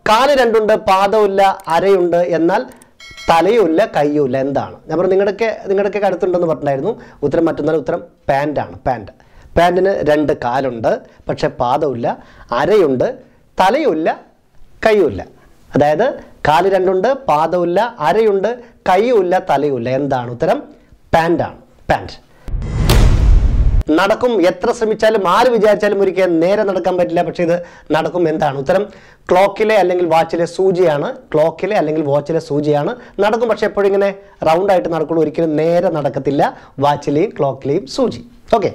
കാല് രണ്ടുണ്ട് പാദമില്ല അരയുണ്ട് എന്നാൽ തലയുമില്ല കയ്യുമില്ല എന്താണ് ഞാൻ പറഞ്ഞു നിങ്ങളുടെയൊക്കെ നിങ്ങളുടെയൊക്കെ അടുത്തുണ്ടെന്ന് പറഞ്ഞിട്ടുണ്ടായിരുന്നു ഉത്തരം മറ്റൊന്നല്ല ഉത്തരം പാൻ്റാണ് പാൻറ് പാൻറ്റിന് രണ്ട് കാലുണ്ട് പക്ഷെ പാദമില്ല അരയുണ്ട് തലയുമില്ല കയ്യുമില്ല അതായത് കാല് രണ്ടുണ്ട് പാദമില്ല അരയുണ്ട് കയ്യുമില്ല തലയുമില്ല എന്താണ് ഉത്തരം പാൻ്റാണ് പാൻറ് നടക്കും എത്ര ശ്രമിച്ചാലും ആര് വിചാരിച്ചാലും ഒരിക്കലും നേരെ നടക്കാൻ പറ്റില്ല പക്ഷേ ഇത് നടക്കും എന്താണ് ഉത്തരം ക്ലോക്കിലെ അല്ലെങ്കിൽ വാച്ചിലെ സൂചിയാണ് ക്ലോക്കിലെ അല്ലെങ്കിൽ വാച്ചിലെ സൂചിയാണ് നടക്കും പക്ഷെ എപ്പോഴും ഇങ്ങനെ റൗണ്ട് ആയിട്ട് നടക്കുള്ളൂ ഒരിക്കലും നേരെ നടക്കത്തില്ല വാച്ചിലെയും ക്ലോക്കിലെയും സൂചി ഓക്കെ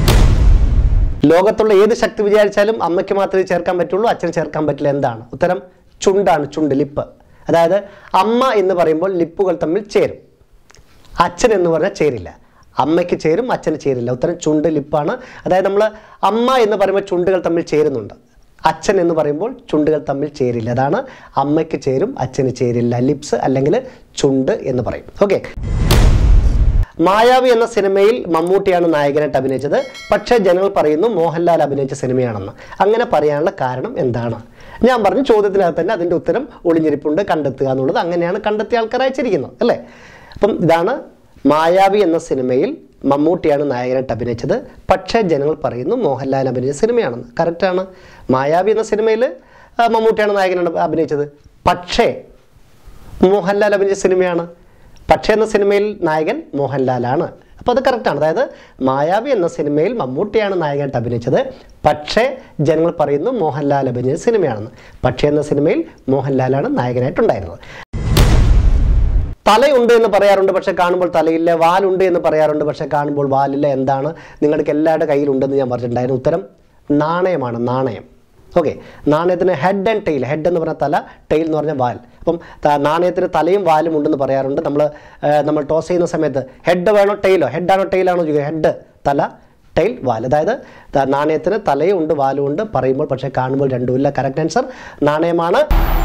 ലോകത്തുള്ള ഏത് ശക്തി വിചാരിച്ചാലും അമ്മയ്ക്ക് മാത്രമേ ചേർക്കാൻ പറ്റുള്ളൂ അച്ഛന് ചേർക്കാൻ പറ്റില്ല എന്താണ് ഉത്തരം ചുണ്ടാണ് ചുണ്ട് ലിപ്പ് അതായത് അമ്മ എന്ന് പറയുമ്പോൾ ലിപ്പുകൾ തമ്മിൽ ചേരും അച്ഛൻ എന്ന് പറഞ്ഞാൽ ചേരില്ല അമ്മയ്ക്ക് ചേരും അച്ഛന് ചേരില്ല ഉത്തരം ചുണ്ട് ലിപ്പാണ് അതായത് നമ്മൾ അമ്മ എന്ന് പറയുമ്പോൾ ചുണ്ടുകൾ തമ്മിൽ ചേരുന്നുണ്ട് അച്ഛൻ എന്ന് പറയുമ്പോൾ ചുണ്ടുകൾ തമ്മിൽ ചേരില്ല അതാണ് അമ്മയ്ക്ക് ചേരും അച്ഛന് ചേരില്ല ലിപ്സ് അല്ലെങ്കിൽ ചുണ്ട് എന്ന് പറയും ഓക്കെ മായാവി എന്ന സിനിമയിൽ മമ്മൂട്ടിയാണ് നായകനായിട്ട് അഭിനയിച്ചത് പക്ഷേ ജനങ്ങൾ പറയുന്നു മോഹൻലാൽ അഭിനയിച്ച സിനിമയാണെന്ന് അങ്ങനെ പറയാനുള്ള കാരണം എന്താണ് ഞാൻ പറഞ്ഞു ചോദ്യത്തിനകത്ത് തന്നെ അതിൻ്റെ ഉത്തരം ഒളിഞ്ഞിരിപ്പുണ്ട് കണ്ടെത്തുക എന്നുള്ളത് അങ്ങനെയാണ് കണ്ടെത്തിയ ആൾക്കാർ അയച്ചിരിക്കുന്നത് അല്ലേ അപ്പം ഇതാണ് മായാവി എന്ന സിനിമയിൽ മമ്മൂട്ടിയാണ് നായകനായിട്ട് അഭിനയിച്ചത് പക്ഷേ ജനങ്ങൾ പറയുന്നു മോഹൻലാൽ അഭിനയിച്ച സിനിമയാണെന്ന് കറക്റ്റാണ് മായാവി എന്ന സിനിമയിൽ ആ, മമ്മൂട്ടിയാണ് നായകനായിട്ട് അഭിനയിച്ചത് പക്ഷേ മോഹൻലാൽ അഭിനയിച്ച സിനിമയാണ് പക്ഷേ എന്ന സിനിമയിൽ നായകൻ മോഹൻലാലാണ് അപ്പോൾ അത് കറക്റ്റാണ് അതായത് മായാവി എന്ന സിനിമയിൽ മമ്മൂട്ടിയാണ് നായകനായിട്ട് അഭിനയിച്ചത് പക്ഷേ ജനങ്ങൾ പറയുന്നു മോഹൻലാൽ അഭിനയിച്ച സിനിമയാണെന്ന് പക്ഷേ എന്ന സിനിമയിൽ മോഹൻലാലാണ് നായകനായിട്ടുണ്ടായിരുന്നത് തലയുണ്ട് എന്ന് പറയാറുണ്ട് പക്ഷെ കാണുമ്പോൾ തലയില്ല വാലുണ്ട് എന്ന് പറയാറുണ്ട് പക്ഷെ കാണുമ്പോൾ വാലില്ല എന്താണ് നിങ്ങൾക്ക് എല്ലാവരുടെ കയ്യിലുണ്ടെന്ന് ഞാൻ പറഞ്ഞിട്ടുണ്ടായിരുന്നു ഉത്തരം നാണയമാണ് നാണയം ഓക്കെ നാണയത്തിന് ഹെഡ് ആൻഡ് ടെയിൽ ഹെഡ് എന്ന് പറഞ്ഞാൽ തല ടെയിൽ എന്ന് പറഞ്ഞാൽ വാൽ അപ്പം ത- നാണയത്തിന് തലയും വാലും ഉണ്ടെന്ന് പറയാറുണ്ട് നമ്മൾ നമ്മൾ ടോസ് ചെയ്യുന്ന സമയത്ത് ഹെഡ് വേണോ ടെയിലോ ഹെഡാണോ ടെയിലാണോ ചോദിക്കുക ഹെഡ് തല ടെയിൽ വാൽ അതായത് ത- നാണയത്തിന് തലയും ഉണ്ട് വാലും ഉണ്ട് പറയുമ്പോൾ പക്ഷേ കാണുമ്പോൾ രണ്ടുമില്ല കറക്റ്റ് ആൻസർ നാണയമാണ്